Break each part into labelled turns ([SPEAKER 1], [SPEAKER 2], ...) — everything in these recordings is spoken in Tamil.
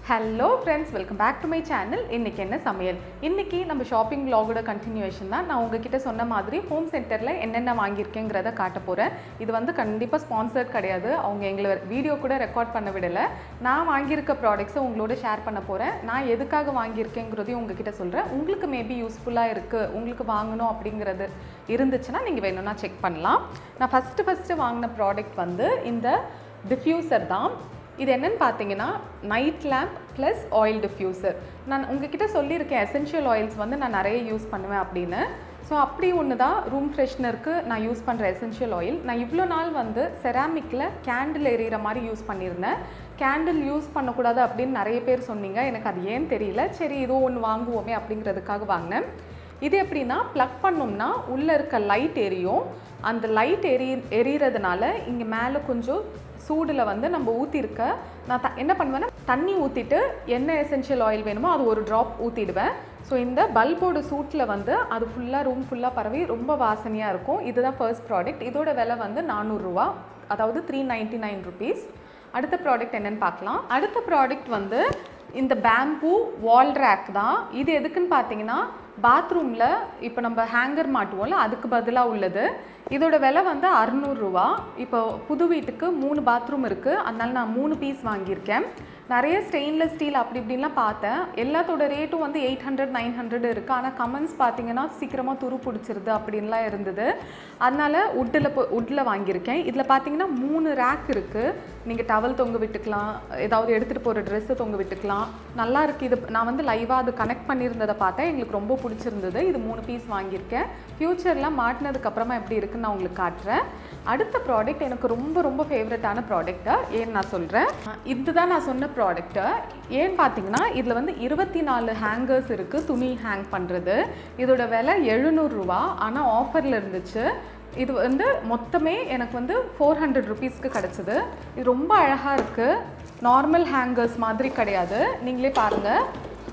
[SPEAKER 1] hello friends welcome back to my channel இன்றைக்கி என்ன சமையல் இன்றைக்கி நம்ம ஷாப்பிங் vlogோட கண்டினியூஷன் தான் நான் உங்ககிட்ட சொன்ன மாதிரி ஹோம் சென்டரில் என்னென்ன வாங்கியிருக்கேங்கிறத காட்ட போகிறேன் இது வந்து கண்டிப்பாக ஸ்பான்சர்ட் கிடையாது அவங்க எங்களை வீடியோ கூட ரெக்கார்ட் பண்ண விடலை நான் வாங்கியிருக்க ப்ராடக்ட்ஸை உங்களோட ஷேர் பண்ண போகிறேன் நான் எதுக்காக வாங்கியிருக்கேங்கிறதையும் உங்ககிட்ட சொல்கிறேன் உங்களுக்கு மேபி யூஸ்ஃபுல்லாக இருக்குது உங்களுக்கு வாங்கணும் அப்படிங்கிறது இருந்துச்சுன்னா நீங்கள் வேணும்னா செக் பண்ணலாம் நான் ஃபஸ்ட்டு ஃபஸ்ட்டு வாங்கின ப்ராடக்ட் வந்து இந்த டிஃப்யூசர் தான் இது என்னன்னு பார்த்தீங்கன்னா night lamp plus oil diffuser நான் உங்ககிட்ட சொல்லியிருக்கேன் எசென்ஷியல் ஆயில்ஸ் வந்து நான் நிறைய யூஸ் பண்ணுவேன் அப்படின்னு ஸோ அப்படி ஒன்று தான் ரூம் ஃப்ரெஷ்னருக்கு நான் யூஸ் பண்ணுற எசென்ஷியல் ஆயில் நான் இவ்வளோ நாள் வந்து செராமிக்கில் கேண்டில் எரியிற மாதிரி யூஸ் பண்ணியிருந்தேன் கேண்டில் யூஸ் பண்ணக்கூடாது அப்படின்னு நிறைய பேர் சொன்னீங்க எனக்கு அது ஏன் தெரியல சரி இதோ ஒன்று வாங்குவோமே அப்படிங்கிறதுக்காக வாங்கினேன் இது எப்படின்னா ப்ளக் பண்ணோம்னா உள்ளே இருக்க லைட் எரியும் அந்த லைட் எரி எரியறதுனால இங்கே மேலே கொஞ்சம் சூடில் வந்து நம்ம ஊற்றிருக்க நான் த என்ன பண்ணுவேன்னா தண்ணி ஊற்றிட்டு என்ன எசென்ஷியல் ஆயில் வேணுமோ அது ஒரு ட்ராப் ஊற்றிடுவேன் ஸோ இந்த பல்போட சூட்டில் வந்து அது ஃபுல்லாக ரூம் ஃபுல்லாக பரவி ரொம்ப வாசனையாக இருக்கும் இதுதான் ஃபர்ஸ்ட் ப்ராடக்ட் இதோட விலை வந்து நானூறுரூவா அதாவது த்ரீ நைன்ட்டி நைன் ருபீஸ் அடுத்த ப்ராடக்ட் என்னன்னு பார்க்கலாம் அடுத்த ப்ராடக்ட் வந்து இந்த பேம்பூ வால் ரேக் தான் இது எதுக்குன்னு பார்த்தீங்கன்னா பாத்ரூமில் இப்போ நம்ம ஹேங்கர் மாட்டுவோம்ல அதுக்கு பதிலாக உள்ளது இதோட விலை வந்து அறநூறுரூவா இப்போ புது வீட்டுக்கு மூணு பாத்ரூம் இருக்குது அதனால நான் மூணு பீஸ் வாங்கியிருக்கேன் நிறைய ஸ்டெயின்லெஸ் ஸ்டீல் அப்படி இப்படின்லாம் பார்த்தேன் எல்லாத்தோட ரேட்டும் வந்து எயிட் ஹண்ட்ரட் நைன் ஹண்ட்ரட் இருக்குது ஆனால் கமெண்ட்ஸ் பார்த்தீங்கன்னா சீக்கிரமாக துரு பிடிச்சிருது அப்படின்லாம் இருந்தது அதனால் உட்டில் உட்டில் வாங்கியிருக்கேன் இதில் பார்த்தீங்கன்னா மூணு ரேக் இருக்குது நீங்கள் டவல் தொங்க விட்டுக்கலாம் ஏதாவது எடுத்துகிட்டு போகிற ட்ரெஸ்ஸை தொங்க விட்டுக்கலாம் நல்லா இருக்குது இது நான் வந்து லைவாக அது கனெக்ட் பண்ணியிருந்ததை பார்த்தேன் எங்களுக்கு ரொம்ப பிடிச்சிருந்தது இது மூணு பீஸ் வாங்கியிருக்கேன் ஃப்யூச்சர்லாம் மாட்டினதுக்கப்புறமா எப்படி இருக்குன்னு நான் உங்களுக்கு காட்டுறேன் அடுத்த ப்ராடக்ட் எனக்கு ரொம்ப ரொம்ப ஃபேவரட்டான ப்ராடக்ட்டை ஏன்னு நான் சொல்கிறேன் இதுதான் நான் சொன்ன ப்ராடக்ட்டு ஏன்னு பார்த்தீங்கன்னா இதில் வந்து இருபத்தி நாலு ஹேங்கர்ஸ் இருக்குது துணி ஹேங் பண்ணுறது இதோட விலை எழுநூறுரூவா ஆனால் ஆஃபரில் இருந்துச்சு இது வந்து மொத்தமே எனக்கு வந்து ஃபோர் ஹண்ட்ரட் ருபீஸ்க்கு கிடச்சிது இது ரொம்ப அழகாக இருக்குது நார்மல் ஹேங்கர்ஸ் மாதிரி கிடையாது நீங்களே பாருங்கள்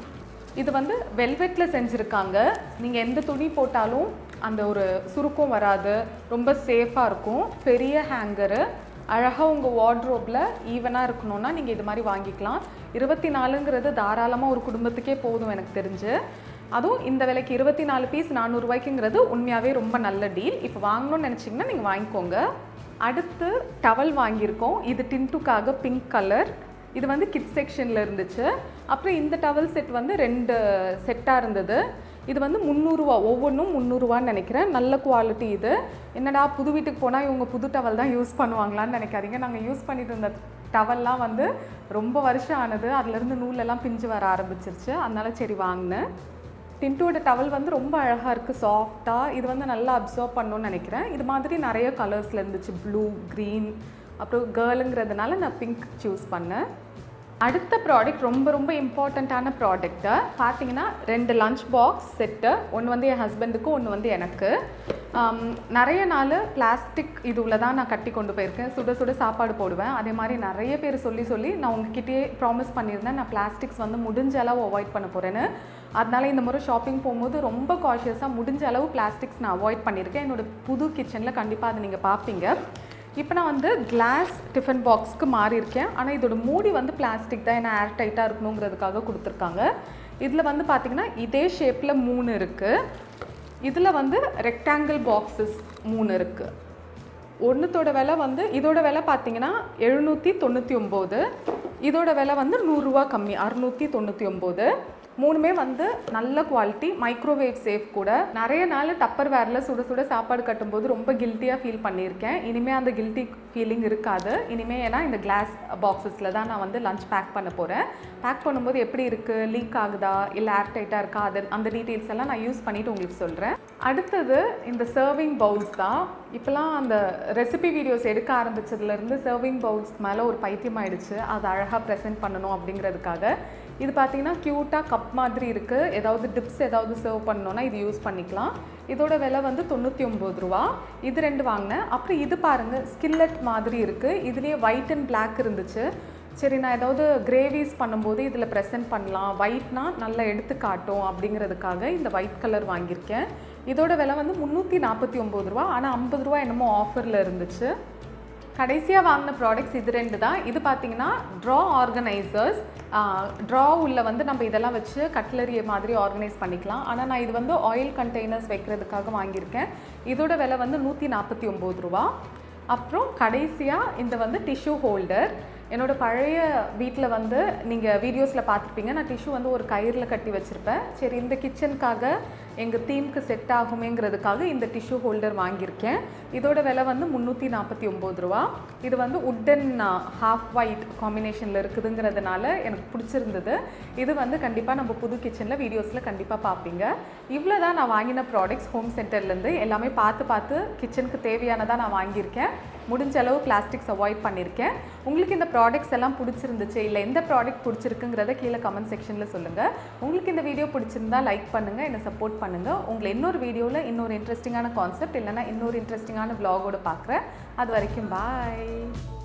[SPEAKER 1] இது வந்து வெல்வெட்டில் செஞ்சுருக்காங்க நீங்கள் எந்த துணி போட்டாலும் அந்த ஒரு சுருக்கம் வராது ரொம்ப சேஃபாக இருக்கும் பெரிய ஹேங்கரு அழகாக உங்கள் வார்ட்ரோப்பில் ஈவனாக இருக்கணும்னா நீங்கள் இது மாதிரி வாங்கிக்கலாம் இருபத்தி நாலுங்கிறது தாராளமாக ஒரு குடும்பத்துக்கே போதும் எனக்கு தெரிஞ்சு அதுவும் இந்த விலைக்கு இருபத்தி நாலு பீஸ் நானூறுரூவாய்க்குங்கிறது உண்மையாகவே ரொம்ப நல்ல டீல் இப்போ வாங்கணும்னு நினச்சிங்கன்னா நீங்கள் வாங்கிக்கோங்க அடுத்து டவல் வாங்கியிருக்கோம் இது டின்ட்டுக்காக பிங்க் கலர் இது வந்து கிட் செக்ஷனில் இருந்துச்சு அப்புறம் இந்த டவல் செட் வந்து ரெண்டு செட்டாக இருந்தது இது வந்து முந்நூறுரூவா ஒவ்வொன்றும் முந்நூறுரூவான்னு நினைக்கிறேன் நல்ல குவாலிட்டி இது என்னடா புது வீட்டுக்கு போனால் இவங்க புது டவல் தான் யூஸ் பண்ணுவாங்களான்னு நினைக்காதீங்க நாங்கள் யூஸ் பண்ணிட்டு இருந்த டவல்லாம் வந்து ரொம்ப வருஷம் ஆனது அதுலேருந்து நூலெல்லாம் பிஞ்சு வர ஆரம்பிச்சிருச்சு அதனால சரி வாங்கினேன் டின்ட்டோட டவல் வந்து ரொம்ப அழகாக இருக்குது சாஃப்டாக இது வந்து நல்லா அப்சர்வ் பண்ணணும்னு நினைக்கிறேன் இது மாதிரி நிறைய கலர்ஸில் இருந்துச்சு ப்ளூ க்ரீன் அப்புறம் கேர்ளுங்கிறதுனால நான் பிங்க் சூஸ் பண்ணேன் அடுத்த ப்ராடக்ட் ரொம்ப ரொம்ப இம்பார்ட்டண்ட்டான ப்ராடக்ட்டு பார்த்தீங்கன்னா ரெண்டு லஞ்ச் பாக்ஸ் செட்டு ஒன்று வந்து என் ஹஸ்பண்டுக்கு ஒன்று வந்து எனக்கு ஆம், நிறைய நாள் பிளாஸ்டிக் இதுவில் தான் நான் கட்டி கொண்டு போயிருக்கேன் சுட சுட சாப்பாடு போடுவேன் அதே மாதிரி நிறைய பேர் சொல்லி சொல்லி நான் உங்ககிட்டயே ப்ராமிஸ் பண்ணியிருந்தேன் நான் பிளாஸ்டிக்ஸ் வந்து முடிஞ்ச அளவு அவாய்ட் பண்ண போகிறேன்னு அதனால இந்த முறை ஷாப்பிங் போகும்போது ரொம்ப காஷியஸாக முடிஞ்ச அளவு பிளாஸ்டிக்ஸ் நான் அவாய்ட் பண்ணியிருக்கேன் என்னோட புது கிச்சனில் கண்டிப்பாக அதை நீங்கள் பார்ப்பீங்க இப்போ நான் வந்து கிளாஸ் டிஃபன் பாக்ஸ்க்கு மாறி இருக்கேன் ஆனால் இதோட மூடி வந்து பிளாஸ்டிக் தான் ஏன்னா ஏர் டைட்டாக இருக்கணுங்கிறதுக்காக கொடுத்துருக்காங்க இதில் வந்து பார்த்திங்கன்னா இதே ஷேப்பில் மூணு இருக்குது இதில் வந்து ரெக்டாங்கிள் பாக்ஸஸ் மூணு இருக்குது ஒன்றுத்தோட விலை வந்து இதோட விலை பார்த்தீங்கன்னா எழுநூற்றி தொண்ணூற்றி ஒம்பது இதோட விலை வந்து நூறுரூவா கம்மி அறுநூற்றி தொண்ணூற்றி ஒம்பது மூணுமே வந்து நல்ல குவாலிட்டி மைக்ரோவேவ் சேஃப் கூட நிறைய நாள் டப்பர் வேரில் சுட சுட சாப்பாடு கட்டும்போது ரொம்ப கில்ட்டியாக ஃபீல் பண்ணியிருக்கேன் இனிமேல் அந்த கில்ட்டி ஃபீலிங் இருக்காது இனிமேல் ஏன்னா இந்த கிளாஸ் பாக்ஸஸில் தான் நான் வந்து லஞ்ச் பேக் பண்ண போகிறேன் பேக் பண்ணும்போது எப்படி இருக்குது லீக் ஆகுதா இல்லை ஏர் டைட்டாக இருக்கா அது அந்த டீட்டெயில்ஸ் எல்லாம் நான் யூஸ் பண்ணிவிட்டு உங்களுக்கு சொல்கிறேன் அடுத்தது இந்த சர்விங் பவுல்ஸ் தான் இப்போலாம் அந்த ரெசிபி வீடியோஸ் எடுக்க ஆரம்பிச்சதுலேருந்து சர்விங் பவுல்ஸ் மேலே ஒரு பைத்தியம் ஆயிடுச்சு அதை அழகாக ப்ரெசென்ட் பண்ணணும் அப்படிங்கிறதுக்காக இது பார்த்தீங்கன்னா க்யூட்டாக கப் மாதிரி இருக்குது ஏதாவது டிப்ஸ் ஏதாவது சர்வ் பண்ணணுன்னா இது யூஸ் பண்ணிக்கலாம் இதோட விலை வந்து தொண்ணூற்றி ஒம்பது ரூபா இது ரெண்டு வாங்கினேன் அப்புறம் இது பாருங்கள் ஸ்கில்லட் மாதிரி இருக்குது இதுலேயே ஒயிட் அண்ட் Black இருந்துச்சு சரி நான் ஏதாவது கிரேவிஸ் பண்ணும்போது இதில் ப்ரெசென்ட் பண்ணலாம் ஒயிட்னா நல்லா எடுத்து காட்டும் அப்படிங்கிறதுக்காக இந்த ஒயிட் கலர் வாங்கியிருக்கேன் இதோட விலை வந்து முந்நூற்றி நாற்பத்தி ஒம்பது ரூபா ஆனால் ஐம்பது ரூபா என்னமோ ஆஃபரில் இருந்துச்சு கடைசியாக வாங்கின ப்ராடக்ட்ஸ் இது ரெண்டு தான் இது பார்த்தீங்கன்னா ட்ரா ஆர்கனைசர்ஸ் ட்ரா உள்ள வந்து நம்ம இதெல்லாம் வச்சு கட்லரி மாதிரி ஆர்கனைஸ் பண்ணிக்கலாம் ஆனால் நான் இது வந்து ஆயில் கண்டெய்னர்ஸ் வைக்கிறதுக்காக வாங்கியிருக்கேன் இதோட விலை வந்து நூற்றி நாற்பத்தி ஒம்பது ரூபா அப்புறம் கடைசியாக இந்த வந்து டிஷ்யூ ஹோல்டர் என்னோட பழைய வீட்டில் வந்து நீங்கள் வீடியோஸில் பார்த்துருப்பீங்க நான் டிஷ்யூ வந்து ஒரு கயிறில் கட்டி வச்சுருப்பேன் சரி இந்த கிச்சனுக்காக எங்கள் தீம்க்கு செட் ஆகுமேங்கிறதுக்காக இந்த டிஷ்யூ ஹோல்டர் வாங்கியிருக்கேன் இதோட விலை வந்து முந்நூற்றி நாற்பத்தி ஒம்பது ரூபா இது வந்து உட்டன் ஹாஃப் ஒயிட் காம்பினேஷனில் இருக்குதுங்கிறதுனால எனக்கு பிடிச்சிருந்தது இது வந்து கண்டிப்பாக நம்ம புது கிச்சனில் வீடியோஸில் கண்டிப்பாக பார்ப்பீங்க இவ்வளோ தான் நான் வாங்கின ப்ராடக்ட்ஸ் ஹோம் சென்டர்லேருந்து எல்லாமே பார்த்து பார்த்து கிச்சனுக்கு தேவையானதாக நான் வாங்கியிருக்கேன் முடிஞ்ச அளவு பிளாஸ்டிக்ஸ் அவாய்ட் பண்ணியிருக்கேன் உங்களுக்கு இந்த ப்ராடக்ட்ஸ் எல்லாம் பிடிச்சிருந்துச்சு இல்லை எந்த ப்ராடக்ட் பிடிச்சிருக்குங்கிறத கீழே கமெண்ட் செக்ஷனில் சொல்லுங்கள் உங்களுக்கு இந்த வீடியோ பிடிச்சிருந்தா லைக் பண்ணுங்கள் என்னை சப்போர்ட் பண்ணுங்கள் உங்களை இன்னொரு வீடியோவில் இன்னொரு இன்ட்ரெஸ்டிங்கான கான்செப்ட் இல்லைன்னா இன்னொரு இன்ட்ரெஸ்டிங்கான vlog-ஓட பார்க்குறேன் அது வரைக்கும் பாய்